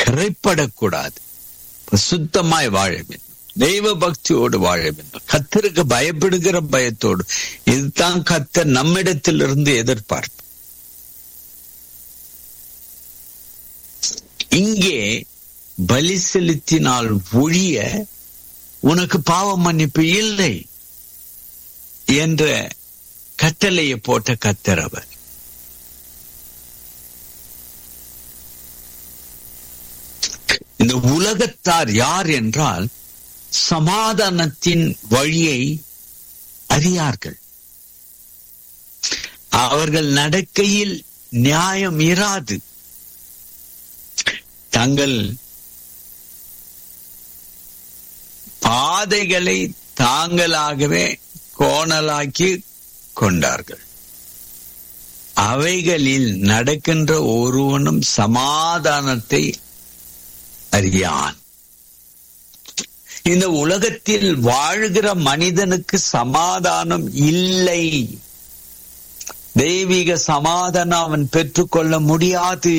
கரைப்படக்கூடாது சுத்தமாய் வாழ வேண்டும் தெய்வ பக்தியோடு வாழ வேண்டும் கத்தருக்கு பயப்படுகிற பயத்தோடு இதுதான் கத்தர் நம்மிடத்திலிருந்து எதிர்பார்ப்பு இங்கே பலி செலுத்தினால் ஒழிய உனக்கு பாவ மன்னிப்பு இல்லை என்ற கட்டளையை போட்ட கத்தர் அவர் இந்த உலகத்தார் யார் என்றால் சமாதானத்தின் வழியை அறியார்கள் அவர்கள் நடக்கையில் நியாயம் இராது தங்கள் பாதைகளை தாங்களாகவே கோணலாக்கி கொண்டார்கள் அவைகளில் நடக்கின்ற ஒருவனும் சமாதானத்தை அறியான் இந்த உலகத்தில் வாழ்கிற மனிதனுக்கு சமாதானம் இல்லை தெய்வீக சமாதானம் அவன் பெற்றுக்கொள்ள முடியாது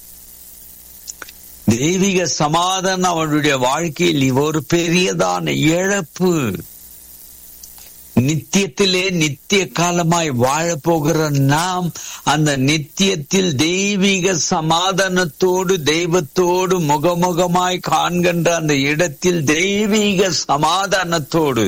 தெய்வீக சமாதானம் அவனுடைய வாழ்க்கையில் ஒரு பெரியதான இழப்பு நித்தியத்திலே நித்திய காலமாய் வாழப்போகிற நாம் அந்த நித்தியத்தில் தெய்வீக சமாதானத்தோடு தெய்வத்தோடு முகமுகமாய் காண்கின்ற அந்த இடத்தில் தெய்வீக சமாதானத்தோடு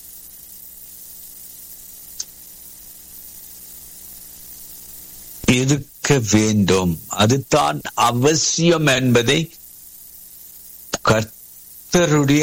இருக்க வேண்டும் அதுதான் அவசியம் என்பதை கர்த்தருடைய